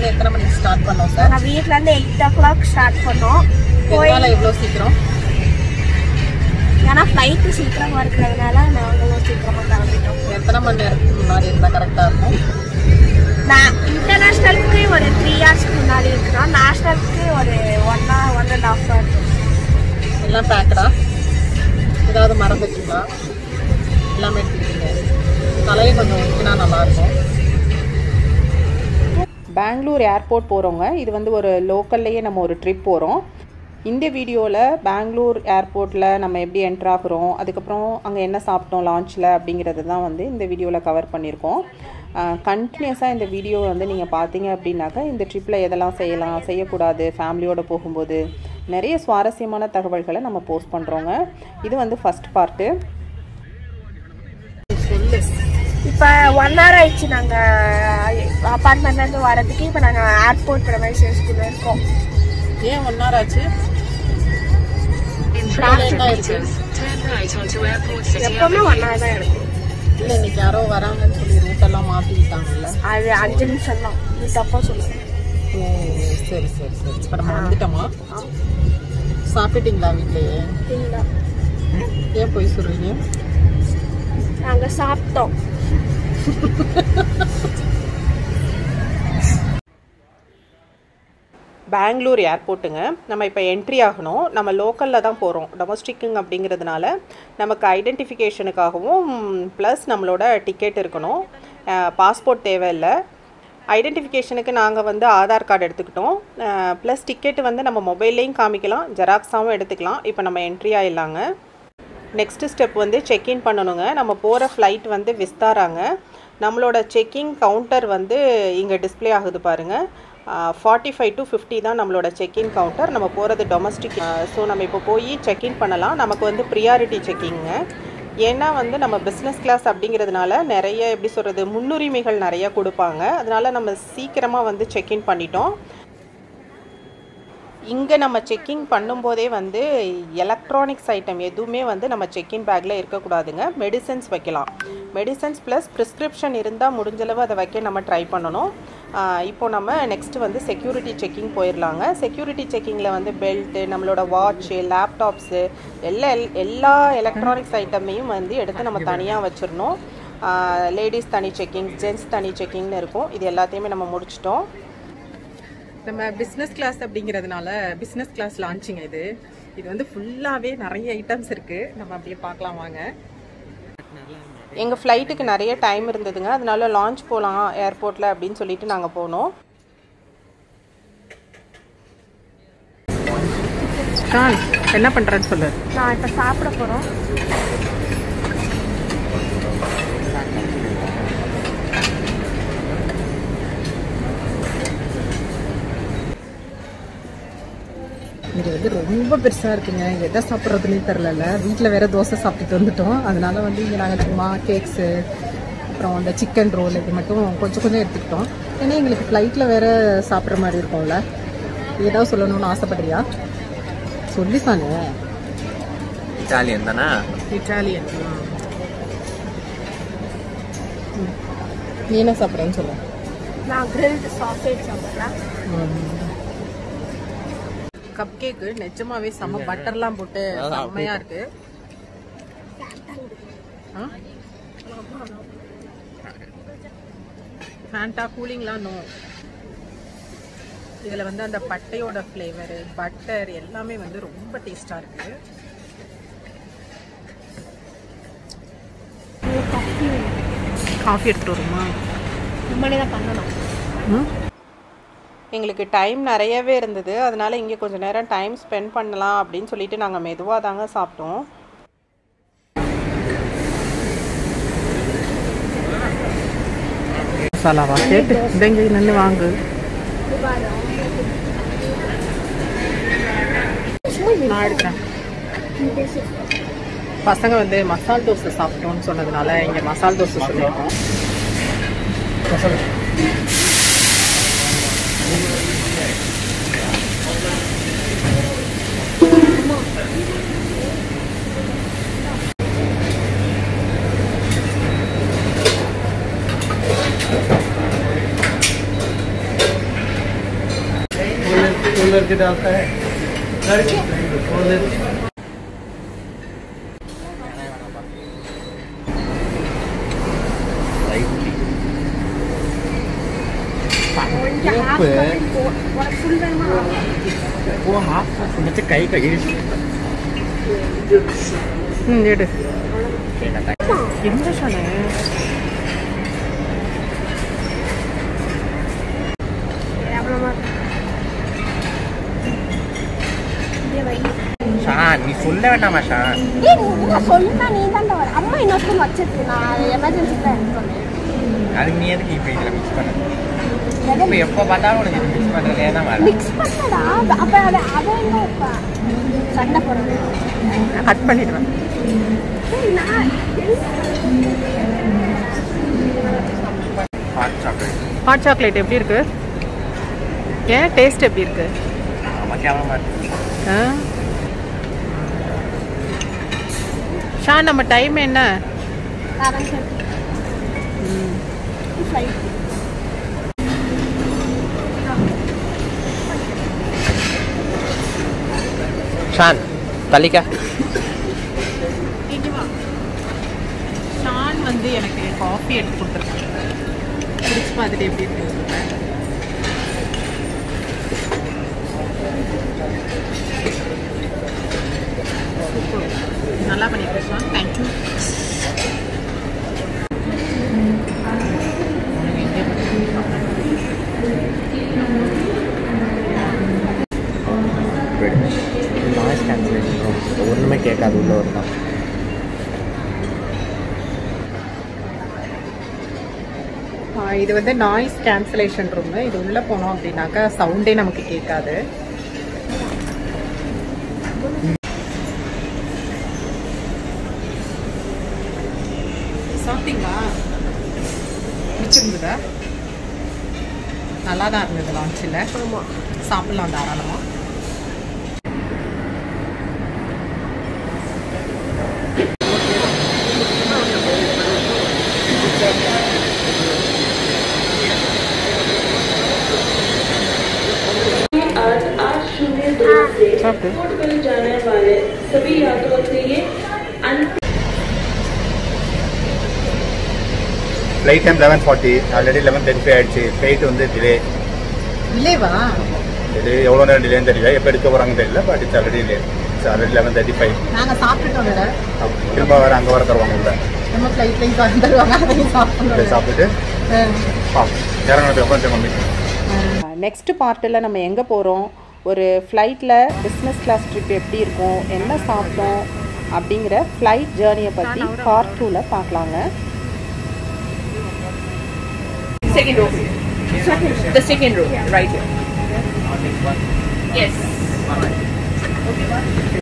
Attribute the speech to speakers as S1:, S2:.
S1: இருந்து எத்தனை மணிக்கு ஸ்டார்ட் பண்ணோம் சார்
S2: நாங்கள் வீட்டிலேருந்து எயிட் ஓ கிளாக் ஸ்டார்ட் பண்ணோம் போய்
S1: எதனால இவ்வளோ சீக்கிரம்
S2: ஏன்னா ஃப்ளைட்டு சீக்கிரமாக இருக்கிறதுனால நாங்களும் சீக்கிரமாக கிளம்பிட்டோம்
S1: எத்தனை மணி நேரத்துக்கு முன்னாடி இருந்தால் கரெக்டாக இருக்கும்
S2: நான் இன்டர்நேஷ்னலுக்கு ஒரு த்ரீ ஹவர்ஸ்க்கு முன்னாடி இருக்கிறோம் நேஷ்னலுக்கு ஒரு one hour one and half hour
S1: எல்லாம் பேக்கடா ஏதாவது மறந்துச்சுங்களா எல்லாமே எடுத்துக்கிட்டீங்க தலையை கொஞ்சம் ஊற்றினா நல்லாயிருக்கும்
S3: பெங்களூர் ஏர்போர்ட் போகிறவங்க இது வந்து ஒரு லோக்கல்லையே நம்ம ஒரு ட்ரிப் போகிறோம் இந்த வீடியோவில் பெங்களூர் ஏர்போர்ட்டில் நம்ம எப்படி என்ட்ரு ஆகுறோம் அதுக்கப்புறம் அங்கே என்ன சாப்பிட்டோம் லான்ச்சில் அப்படிங்கிறது தான் வந்து இந்த வீடியோவில் கவர் பண்ணியிருக்கோம் கண்டினியூஸாக இந்த வீடியோ வந்து நீங்கள் பார்த்தீங்க அப்படின்னாக்கா இந்த ட்ரிப்பில் எதெல்லாம் செய்யலாம் செய்யக்கூடாது ஃபேமிலியோடு போகும்போது நிறைய சுவாரஸ்யமான தகவல்களை நம்ம போஸ்ட் பண்ணுறோங்க இது வந்து ஃபஸ்ட் பார்ட்டு
S1: சொல்லு
S2: இப்போ ஒன் ஹவர் ஆயிடுச்சு நாங்கள் அப்பார்ட்மெண்ட்லேருந்து வரதுக்கு இப்போ நாங்கள் ஏர்போர்ட் ப்ரமைசஸ்குள்ளே இருக்கோம்
S1: ஏன் ஒன் ஹவர் ஆச்சு
S4: In
S1: Traffic
S4: 300
S1: lights.
S4: meters, turn right onto Airport City
S2: எப்பவுமே
S4: Avenue.
S2: ஒன் ஹவர் தான் எடுக்கும்
S1: இல்லை இன்னைக்கு யாரோ வராங்கன்னு சொல்லி ரூட்டெல்லாம் மாற்றிக்கிட்டாங்கல்ல
S2: அது அஞ்சு நிமிஷம் தான் இது தப்பாக சொல்லுங்கள்
S1: ஓ சரி சரி சரி இப்போ நம்ம வந்துட்டோமா சாப்பிட்டீங்களா வீட்லயே
S2: இல்லை
S1: ஏன் போய் சொல்றீங்க
S2: நாங்கள் சாப்பிட்டோம்
S3: பெங்களூர் ஏர்போர்ட்டுங்க நம்ம இப்போ என்ட்ரி ஆகணும் நம்ம லோக்கலில் தான் போகிறோம் டொமஸ்டிக்குங்க அப்படிங்கிறதுனால நமக்கு ஐடென்டிஃபிகேஷனுக்காகவும் ப்ளஸ் நம்மளோட டிக்கெட் இருக்கணும் பாஸ்போர்ட் தேவையில்லை ஐடென்டிஃபிகேஷனுக்கு நாங்கள் வந்து ஆதார் கார்டு எடுத்துக்கிட்டோம் ப்ளஸ் டிக்கெட் வந்து நம்ம மொபைல்லையும் காமிக்கலாம் ஜெராக்ஸாகவும் எடுத்துக்கலாம் இப்போ நம்ம என்ட்ரி ஆயிடலாங்க நெக்ஸ்ட் ஸ்டெப் வந்து செக்இன் பண்ணணுங்க நம்ம போகிற ஃப்ளைட் வந்து விஸ்தாராங்க நம்மளோட செக்கிங் கவுண்டர் வந்து இங்கே டிஸ்ப்ளே ஆகுது பாருங்கள் ஃபார்ட்டி ஃபைவ் டு ஃபிஃப்டி தான் நம்மளோட செக்இன் கவுண்டர் நம்ம போகிறது டொமஸ்டிக் ஸோ நம்ம இப்போ போய் செக்இன் பண்ணலாம் நமக்கு வந்து ப்ரியாரிட்டி செக்கிங்க ஏன்னா வந்து நம்ம பிஸ்னஸ் கிளாஸ் அப்படிங்கிறதுனால நிறைய எப்படி சொல்கிறது முன்னுரிமைகள் நிறைய கொடுப்பாங்க அதனால நம்ம சீக்கிரமாக வந்து செக்இன் பண்ணிட்டோம் இங்கே நம்ம செக்கிங் பண்ணும்போதே வந்து எலக்ட்ரானிக்ஸ் ஐட்டம் எதுவுமே வந்து நம்ம செக்கின் பேக்கில் இருக்கக்கூடாதுங்க மெடிசன்ஸ் வைக்கலாம் மெடிசன்ஸ் ப்ளஸ் ப்ரிஸ்கிரிப்ஷன் இருந்தால் முடிஞ்சளவு அதை வைக்க நம்ம ட்ரை பண்ணணும் ஆஹ் இப்போ நம்ம நெக்ஸ்ட் வந்து செக்யூரிட்டி செக்கிங் போயிடலாங்க செக்யூரிட்டி செக்கிங்கில் வந்து பெல்ட்டு நம்மளோட வாட்ச்சு லேப்டாப்ஸு எல்லா எல்- எல்லா எலக்ட்ரானிக்ஸ் ஐட்டமையும் வந்து எடுத்து நம்ம தனியாக வச்சிடணும் லேடிஸ் தனி செக்கிங் ஜென்ட்ஸ் தனி செக்கிங்னு இருக்கும் இது எல்லாத்தையுமே நம்ம முடிச்சிட்டோம் நம்ம பிஸ்னஸ் கிளாஸ் அப்படிங்கிறதுனால பிஸ்னஸ் கிளாஸ் லான்ச்சிங் இது இது வந்து ஃபுல்லாகவே நிறைய ஐட்டம்ஸ் இருக்குது நம்ம அப்படியே பார்க்கலாம் வாங்க எங்கள் ஃப்ளைட்டுக்கு நிறைய டைம் இருந்ததுங்க அதனால லான்ச் போகலாம் ஏர்போர்ட்டில் அப்படின்னு சொல்லிட்டு நாங்கள் போனோம் என்ன பண்ணுறேன்னு சொல்லு
S2: நான் இப்போ சாப்பிட போகிறோம்
S1: இது வந்து ரொம்ப பெருசாக இருக்குங்க எதை சாப்பிட்றதுனே தெரிலல வீட்டில் வேற தோசை சாப்பிட்டுட்டு வந்துட்டோம் அதனால வந்து இங்கே நாங்கள் சும்மா கேக்ஸு அப்புறம் அந்த சிக்கன் ரோல் இது மட்டும் கொஞ்சம் கொஞ்சம் எடுத்துக்கிட்டோம் ஏன்னா எங்களுக்கு ஃப்ளைட்டில் வேற சாப்பிட்ற மாதிரி இருக்கும்ல இது ஏதாவது சொல்லணும்னு ஆசைப்படுறியா சொல்லி தானே
S5: இட்டாலியன் தானே
S1: இட்டாலியன் நீ என்ன சாப்பிட்றேன்னு சொல்ல
S2: நான் கிரில்டு சாசேஜ் சாப்பிட்றேன்
S1: கப் கேக்கு நிஜமாவே செம்ம பட்டர்லாம் போட்டு செம்மையா இருக்கு ஃபேண்டா கூலிங்லாம் நோ இதில் வந்து அந்த பட்டையோட ஃப்ளேவரு பட்டர் எல்லாமே வந்து ரொம்ப டேஸ்டாக இருக்கு காஃபி எடுத்துட்டு வருமா
S2: முன்னாடி தான் பண்ணணும்
S3: எங்களுக்கு டைம் நிறையவே இருந்தது அதனால இங்கே கொஞ்சம் நேரம் டைம் ஸ்பெண்ட் பண்ணலாம் அப்படின்னு சொல்லிட்டு நாங்கள் மெதுவாக தாங்க சாப்பிட்டோம்
S1: மசாலாவா கேட்டு இங்கே நின்று வாங்கு நான் எடுக்கிறேன் பசங்க வந்து மசால் தோசை சாப்பிட்டோம்னு சொன்னதுனால இங்கே மசால் தோசை சொல்லியிருக்கோம்
S5: करके डालता है करके छोड़ दे
S2: கொஞ்சம் half மட்டும் போ- உனக்கு full வேணுமா
S5: वो हाफ म्हणजे काही काही
S3: ம் எடு எந்த ஷானு
S2: அப்புறமா இதே வை
S5: ஷான் நீ சொல்ல வேண்டாமா ஷான்
S2: ஏய், நீ நான் சொன்னா நீ தான் வர அம்மா இன்னொரு ஸ்பூன் வச்சிருக்கு நான் எமர்ஜென்சி தான் எடுத்து சொன்னேன்
S5: அதுக்கு நீ எதுக்கு இப்போ இதில் மிக்ஸ் பண்ண இப்போ எப்போ பார்த்தாலும் உனக்கு இது மிக்ஸ் பண்ணுறதே தான் வர
S2: மிக்ஸ் பண்ணடா அப்ப அதை அதை என்ன இப்ப சண்டை போடுறது
S3: கட் பண்ணிடுவேன்
S2: ஏய், நான்
S5: ஹாட் சாக்லேட்
S3: ஹாட் சாக்லேட் எப்படி இருக்கு ஏன் டேஸ்ட் எப்படி இருக்கு
S5: ஆமாம் கேவலமாக இருக்கு
S3: ஆ? ஷான் நம்ம டைம் என்ன
S2: லெவன் தேர்ட்டி ஃப்ளைட்
S5: ஷான் தள்ளிக்க
S3: ஷான் வந்து எனக்கு காஃபி எடுத்து கொடுத்துருக்காங்க குடிச்சு பார்த்துட்டு எப்படி இருக்கு நல்லா பண்ணியிருக்கேன் ஷான் தேங்க்யூ
S5: நாய்ஸ் கேன்சலேஷன் ஒன்றுமே கேட்காது உள்ள ஒரு தான்
S3: இது வந்து நாய்ஸ் கேன்சலேஷன் ரூம் இது உள்ளே போனோம் அப்படின்னாக்கா சவுண்டே நமக்கு கேட்காது சாப்பிட்டீங்களா பிடிச்சிருந்ததா நல்லா தான் இருந்தது லான்ச்சில்
S2: ஆமாம்
S3: சாப்பிடலாம் தாராளமாக சாப்பிட்டு
S6: flight time eleven forty already eleven thirty five ஆயிடுச்சு ஃப்ளைட் வந்து டிலே
S3: இல்லைவா
S6: டிலே எவ்வளோ நேரம் டிலேன்னு தெரியல எப்போ எடுக்க போகிறாங்கன்னு தெரியல but it's already delay it's already eleven thirty five
S3: நாங்கள் சாப்பிட்டுட்டோம் வேற
S6: திரும்ப வேறு அங்கே வர தருவாங்க உள்ள
S3: நம்ம ஃப்ளைட்லேயும் வந்துடுவாங்க அதையும்
S6: இதை
S3: சாப்பிடணும்
S6: சாப்பிட்டுட்டு பார்ப்போம் இறங்கினதுக்கு அப்புறம் திரும்ப மீட்
S3: நெக்ஸ்ட் பார்ட்டில் நம்ம எங்கே போகிறோம் ஒரு ஃப்ளைட்டில் பிஸ்னஸ் கிளாஸ் ட்ரிப் எப்படி இருக்கும் என்ன சாப்பிட்டோம் அப்படிங்கிற ஃப்ளைட் ஜேர்னியை பற்றி பார்ட் டூவில் பார்க்கலாங்க
S7: Second row. The second row, right here. Yes.